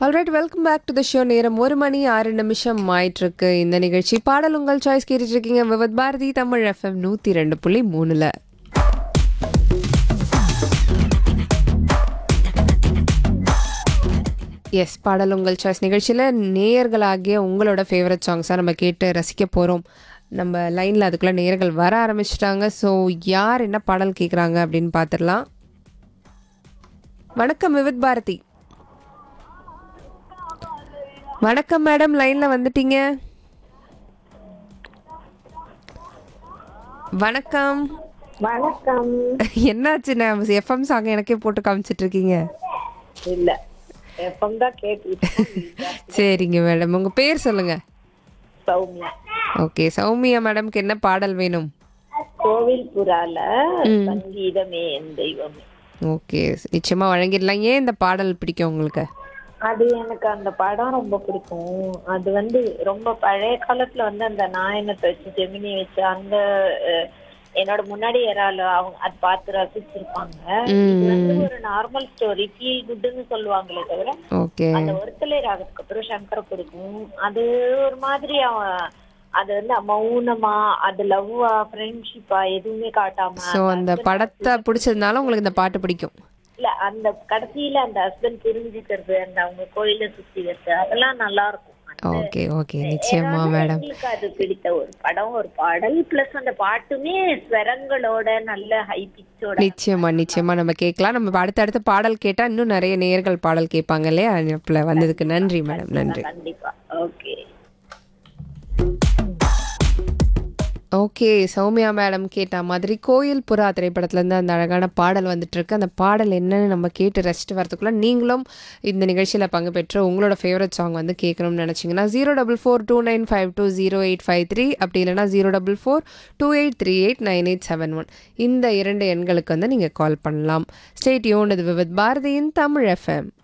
alright welcome back to the show நேரம் ஒரு மணி ஆறு நிமிஷம் ஆயிட்டிருக்கு இந்த நிகழ்ச்சி பாடல் உங்கள் சாய்ஸ் கேட்டுட்டு இருக்கீங்க விவத் பாரதி தமிழ் எஃப்எம் நூற்றி ரெண்டு புள்ளி மூணுல எஸ் பாடல் உங்கள் சாய்ஸ் நிகழ்ச்சியில் நேயர்களாகிய உங்களோட ஃபேவரட் சாங்ஸாக நம்ம கேட்டு ரசிக்க போகிறோம் நம்ம லைனில் அதுக்குள்ளே நேயர்கள் வர ஆரம்பிச்சிட்டாங்க ஸோ யார் என்ன பாடல் கேட்குறாங்க அப்படின்னு பார்த்துடலாம் வணக்கம் விவித் பாரதி வணக்கம் மேடம் லைன்ல வந்துட்டீங்க வணக்கம் வணக்கம் என்னாச்சு நான் எஃப்எம் சாங் எனக்கே போட்டு காமிச்சிட்டு இருக்கீங்க இல்ல எப்பம் தான் கேட்டுட்டு சரிங்க மேடம் உங்க பேர் சொல்லுங்க சௌமியா ஓகே சௌமியா மேடம்க்கு என்ன பாடல் வேணும் கோவில் புறால சங்கீதமே என் தெய்வமே ஓகே நிச்சயமா வழங்கிடலாம் ஏன் இந்த பாடல் பிடிக்கும் உங்களுக்கு அது எனக்கு அந்த படம் ரொம்ப பிடிக்கும் அது வந்து ரொம்ப பழைய காலத்துல வந்து அந்த நாயனத்தை வச்சு ஜெமினி வச்சு அந்த அஹ், என்னோட முன்னாடி யாரால அவங்க அது பார்த்து ரசிச்சிருப்பாங்க இது வந்து ஒரு நார்மல் ஸ்டோரி ஃபீல் குட்னு சொல்லுவாங்களே தவிர ஓகே அந்த ஒருத்தலை ராகத்துக்கு அப்புறம் சங்கர பிடிக்கும் அது ஒரு மாதிரி அவன் அது வந்து மௌனமா அது லவ்வா ஃப்ரெண்ட்ஷிப்பா எதுவுமே காட்டாம ஸோ அந்த படத்தை பிடிச்சதுனால உங்களுக்கு இந்த பாட்டு பிடிக்கும் இல்ல அந்த கடைசியில அந்த ஹஸ்பண்ட் புரிஞ்சுக்கிறது அந்த அவங்க கோயில சுத்தி வச்சு அதெல்லாம் நல்லா இருக்கும் ஓகே ஓகே நிச்சயமா மேடம் எங்களுக்கு அது பிடித்த ஒரு படம் ஒரு பாடல் பிளஸ் அந்த பாட்டுமே ஸ்வரங்களோட நல்ல ஹை பிச்சோட நிச்சயமா நிச்சயமா நம்ம கேட்கலாம் நம்ம அடுத்தடுத்து பாடல் கேட்டா இன்னும் நிறைய நேயர்கள் பாடல் கேட்பாங்க இல்லையா அனுப்பில் வந்ததுக்கு நன்றி மேடம் நன்றி கண்டிப்பா ஓகே ஓகே சௌமியா மேடம் கேட்ட மாதிரி கோயில் புறா திரைப்படத்துலேருந்து அந்த அழகான பாடல் வந்துட்டு இருக்கு அந்த பாடல் என்னன்னு நம்ம கேட்டு ரசிச்சுட்டு வரதுக்குள்ள நீங்களும் இந்த நிகழ்ச்சியில் பங்கு பெற்று உங்களோட ஃபேவரட் சாங் வந்து கேட்கணும்னு நினச்சிங்கன்னா zero double four two nine five two zero eight five three அப்படி இல்லைனா zero double four two eight three eight nine eight seven one இந்த இரண்டு எண்களுக்கு வந்து நீங்கள் கால் பண்ணலாம் ஸ்டேட் யோன் இது வித் பாரதியின் தமிழ் எஃப்எம்